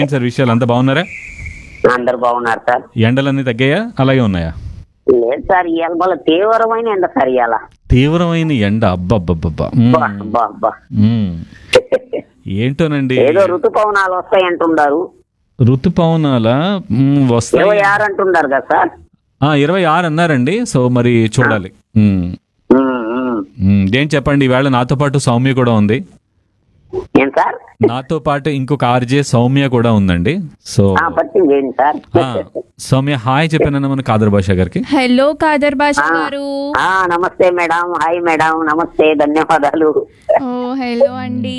ఏంటి సార్ విషయాలు అంతా బాగున్నారా అందరు బాగున్నారు సార్ ఎండలన్నీ తగ్గాయా అలాగే ఉన్నాయా లేదు సార్ ఇవాళ మళ్ళీ తీవ్రమైన ఎండ సార్ ఇవాళ తీవ్రమైన ఎండ అబ్బబ్బబ్బబ్బా మ్మ్. అబ్బా, అబ్బా, అబ్బా. మ్మ్. ఏంటోనండి ఏదో ఋతుపవనాలు వస్తాయి అంటున్నారు ఋతుపవనాల మ్మ్, వస్తాయి ఇరవై ఆరు అంటున్నారు కదా సార్ ఆ, ఇరవై ఆరు అన్నారండి సో మరి చూడాలి మ్మ్. ఉమ్, ఉమ్. మ్మ్. ఏం చెప్పండి ఈవేళ నాతో పాటు సౌమ్య కూడా ఉంది ఏం సార్ నాతో పాటు ఇంకొక ఆర్జే సౌమ్య కూడా ఉందండి సో ఆ, పరిచయం చేయండి సార్ ఆ, సౌమ్య హాయ్ చెప్పానన్న మన కాదర్ భాష గారికి హలో కాదర్ భాష గారు ఆ, నమస్తే మేడం హాయ్ మేడం నమస్తే ధన్యవాదాలు ఓ హలో అండి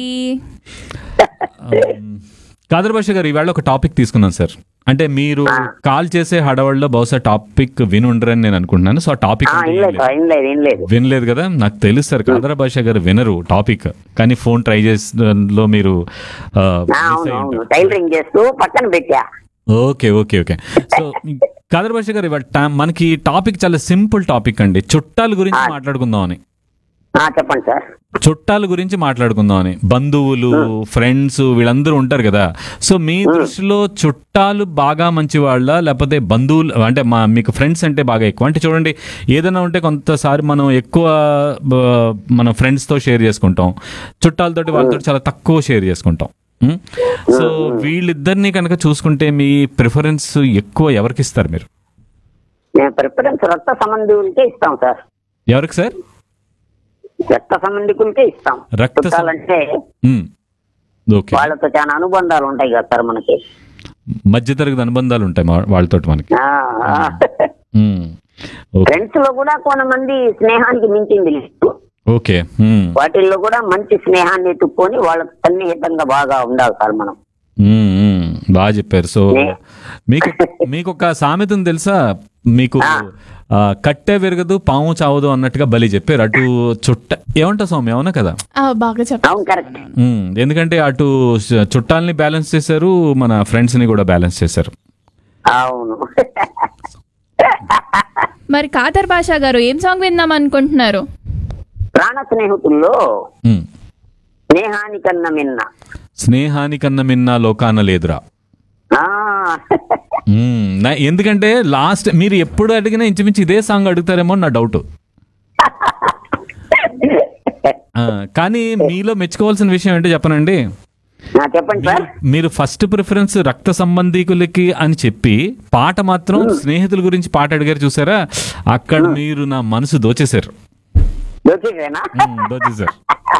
ఉమ్, కాదర్ భాష గారు ఈవేళ ఒక టాపిక్ తీసుకున్నాను సార్ అంటే మీరు కాల్ చేసే హడవల్లో బహుశా టాపిక్ వినుండరని నేను అనుకుంటున్నాను సో ఆ టాపిక్ ఆ, అంటే ఏం ఏం లేదు లేదు. ఏం లేదు ఏం లేదు వినలేదు కదా నాకు తెలుసు సార్ కాదర్ భాష గారు వినరు టాపిక్ కానీ ఫోన్ ట్రై చేసలో మీరు ఆ, ఆ, miss అవును అయ్యి అవును ఉంటారు. టైలరింగ్ చేస్తూ పక్కన పెట్టా okay okay okay so Khader Basha garu ఇవాళ టా- మనకి టాపిక్ చాలా సింపుల్ టాపిక్ అండి చుట్టాల గురించి మాట్లాడుకుందాం అని ఆ, చెప్పండి సార్ చుట్టాల గురించి మాట్లాడుకుందాం అని బంధువులు ఫ్రెండ్స్ వీళ్ళందరూ ఉంటారు కదా సో మీ దృష్టిలో చుట్టాలు బాగా మంచి వాళ్ళ లేకపోతే బంధువులు అంటే మా మీకు ఫ్రెండ్స్ అంటే బాగా ఎక్కువ అంటే చూడండి ఏదైనా ఉంటే కొంతసారి మనం ఎక్కువ బ, మన ఫ్రెండ్స్తో షేర్ చేసుకుంటాం చుట్టాలతోటి వాళ్ళతో చాలా తక్కువ షేర్ చేసుకుంటాం ఉం? సో వీళ్ళిద్దరిని కనుక చూసుకుంటే మీ ప్రిఫరెన్స్ ఎక్కువ ఎవరికి ఇస్తారు మీరు మేము ప్రిఫరెన్స్ రక్త సంబంధికులకే ఇస్తాం సార్ ఎవరికి సార్ రక్త సంబంధికులకే ఇస్తాం రక్త సం- చుట్టాలంటే ఉం. ఓకే వాళ్ళతో చాలా అనుబంధాలు ఉంటాయి కదా సార్ మనకి మధ్యతరగతి అనుబంధాలు ఉంటాయి మా- వాళ్ళతోటి మనకి ఆ, ఆ. మ్మ్. ఓకే ఫ్రెండ్స్ లో కూడా కొంతమంది స్నేహానికి మించింది లేదు ఓకే మ్మ్. వాటిల్లో కూడా మంచి స్నేహాన్ని ఎత్తుక్కొని వాళ్ళకి సన్నిహితంగా బాగా ఉండాలి సార్ మనం మ్మ్, మ్మ్. బాగా చెప్పారు సో మీకు మీకు ఒక సామెతం తెలుసా మీకు ఆ, కట్టె విరగదు పాము చావదు అన్నట్టుగా బలి చెప్పారు అటు చుట్ట ఏమంటా స్వామి అవునా కదా ఆ, బాగా చెప్ప అవును కరెక్ట్ మ్మ్. ఎందుకంటే అటు చ- చుట్టాలని బ్యాలెన్స్ చేశారు మన ఫ్రెండ్స్ ని కూడా బ్యాలెన్స్ చేశారు అవును మరి కాదర్ భాష గారు ఏం సాంగ్ విందాం అనుకుంటున్నారు ప్రాణ స్నేహితుల్లో మ్మ్. స్నేహానికన్నా మిన్న స్నేహానికన్నా మిన్న లోకాన లేదురా ఆ, మ్మ్. నా- ఎందుకంటే లాస్ట్ మీరు ఎప్పుడు అడిగినా ఇంచుమించు ఇదే సాంగ్ అడుగుతారేమో అని నా డౌట్ ఆ, కానీ మీలో మెచ్చుకోవాల్సిన విషయం ఏంటో చెప్పనండి ఆ, చెప్పండి సార్ మీరు ఫస్ట్ ప్రిఫరెన్స్ రక్త సంబంధికులకి అని చెప్పి పాట మాత్రం స్నేహితుల గురించి పాట అడిగారు చూసారా అక్కడ మీరు నా మనసు దోచేశారు దొరికేదేనా మ్మ్, దోచేశారు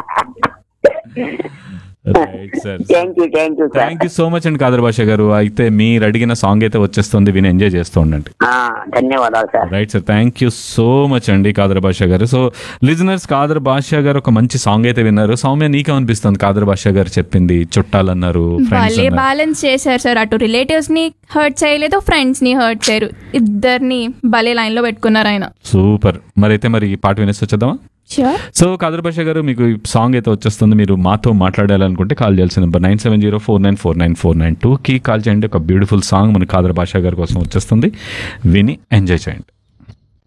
right sir thank you thank you sir thank you so much అండి కాదర్ భాష గారు అయితే మీరు అడిగిన సాంగ్ అయితే వచ్చేస్తుంది విని ఎంజాయ్ చేస్తూ ఉండండి ఆ, ధన్యవాదాలు sir right sir thank you so much అండి కాదర్ భాష గారు సో లిజనర్స్ కాదర్ భాష గారు ఒక మంచి సాంగ్ అయితే విన్నారు సౌమ్య నీకేమనిపిస్తుంది కాదర్ భాష గారు చెప్పింది చుట్టాలన్నారు ఫ్రెండ్స్ వాళ్ళే బ్యాలెన్స్ చేశారు సార్ అటు రిలేటివ్స్ ని హర్ట్ చేయలేదు ఫ్రెండ్స్ ని హర్ట్ చేయరు ఇద్దరిని భలే లైన్ లో పెట్టుకున్నారు ఆయన సూపర్ మరి అయితే మరి ఈ పాట వినేసి వచ్చేద్దామా షూర్ సో కాదర్ భాష గారు మీకు ఈ సాంగ్ అయితే వచ్చేస్తుంది మీరు మాతో మాట్లాడాలనుకుంటే కాల్ చేయాల్సిన number nine seven zero four nine four nine four nine టూకి కాల్ చేయండి ఒక బ్యూటిఫుల్ సాంగ్ మన కాదర్ భాష గారి కోసం వచ్చేస్తుంది విని ఎంజాయ్ చేయండి